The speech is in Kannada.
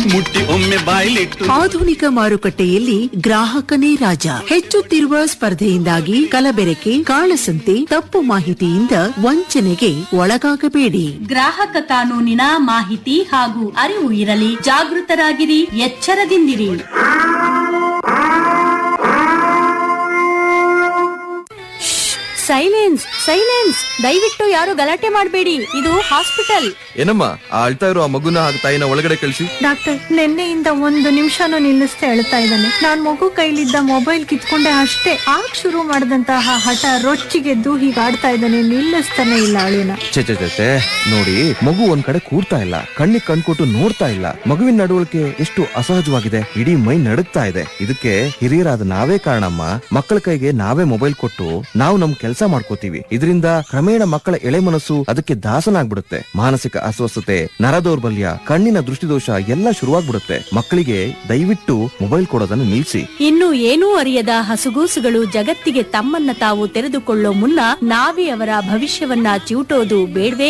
ಮುಟ್ಟಿ ಒಮ್ಮೆ ಬಾಯ್ಲಿಟ್ಟು ಆಧುನಿಕ ಮಾರುಕಟ್ಟೆಯಲ್ಲಿ ಗ್ರಾಹಕನೇ ರಾಜ ಹೆಚ್ಚುತ್ತಿರುವ ಸ್ಪರ್ಧೆಯಿಂದಾಗಿ ಕಲಬೆರಕೆ ಕಾಳಸಂತೆ ತಪ್ಪು ಮಾಹಿತಿಯಿಂದ ವಂಚನೆಗೆ ಒಳಗಾಗಬೇಡಿ ಗ್ರಾಹಕ ಕಾನೂನಿನ ಮಾಹಿತಿ ಹಾಗೂ ಅರಿವು ಇರಲಿ ಜಾಗೃತರಾಗಿರಿ ಎಚ್ಚರದಿಂದಿರಿ ಸೈಲೆನ್ಸ್ ಸೈಲೆನ್ಸ್ ದಯವಿಟ್ಟು ಯಾರು ಗಲಾಟೆ ಮಾಡಬೇಡಿ ಇದು ಹಾಸ್ಪಿಟಲ್ ಏನಮ್ಮ ಆ ಅಳ್ತಾ ಇರೋ ಆ ಮಗುನ ಹಾಗೆ ತಾಯಿನ ಒಳಗಡೆ ಕಳಿಸಿ ಡಾಕ್ಟರ್ ನಿನ್ನೆಯಿಂದ ಒಂದು ನಿಮಿಷನೂ ನಿಲ್ಲಿಸ್ತಾ ಹೇಳ್ತಾ ಇದ್ದಾನೆ ನಾನ್ ಮಗು ಕೈಲಿದ್ದ ಮೊಬೈಲ್ ಕಿತ್ಕೊಂಡೆ ಅಷ್ಟೇ ಆಗ ಶುರು ಮಾಡಿದಂತಹ ಹಠ ರೊಚ್ಚಿಗೆದ್ದು ಹೀಗೆ ಆಡ್ತಾ ಇದ್ದಾನೆ ನಿಲ್ಲಿಸ್ತಾನೆ ಇಲ್ಲ ಅಳಿನ ಚೆ ಚೆ ಚೆ, ಚೆ ನೋಡಿ ಮಗು ಒಂದ್ ಕಡೆ ಕೂರ್ತಾ ಇಲ್ಲ ಕಣ್ಣಿಗೆ ಕಣ್ಕೊಟ್ಟು ನೋಡ್ತಾ ಇಲ್ಲ ಮಗುವಿನ ನಡವಳಿಕೆ ಎಷ್ಟು ಅಸಹಜವಾಗಿದೆ ಇಡೀ ಮೈ ನಡುಗ್ತಾ ಇದೆ ಇದಕ್ಕೆ ಹಿರಿಯರಾದ ನಾವೇ ಕಾರಣಮ್ಮ ಮಕ್ಕಳ ಕೈಗೆ ನಾವೇ ಮೊಬೈಲ್ ಕೊಟ್ಟು ನಾವು ನಮ್ ಕೆಲಸ ಮಾಡ್ಕೋತೀವಿ ಇದರಿಂದ ಕ್ರಮೇಣ ಮಕ್ಕಳ ಎಳೆ ಮನಸ್ಸು ಅದಕ್ಕೆ ದಾಸನಾಗ್ಬಿಡುತ್ತೆ ಮಾನಸಿಕ ಅಸ್ವಸ್ಥತೆ ನರ ದೌರ್ಬಲ್ಯ ಕಣ್ಣಿನ ದೃಷ್ಟಿದೋಷ ಎಲ್ಲ ಶುರುವಾಗ್ಬಿಡುತ್ತೆ ಮಕ್ಕಳಿಗೆ ದಯವಿಟ್ಟು ಮೊಬೈಲ್ ಕೊಡೋದನ್ನ ನಿಲ್ಸಿ ಇನ್ನು ಏನೂ ಅರಿಯದ ಹಸುಗೂಸುಗಳು ಜಗತ್ತಿಗೆ ತಮ್ಮನ್ನ ತಾವು ತೆರೆದುಕೊಳ್ಳೋ ಮುನ್ನ ನಾವೇ ಅವರ ಭವಿಷ್ಯವನ್ನ ಚಿವುಟೋದು ಬೇಡ್ವೇ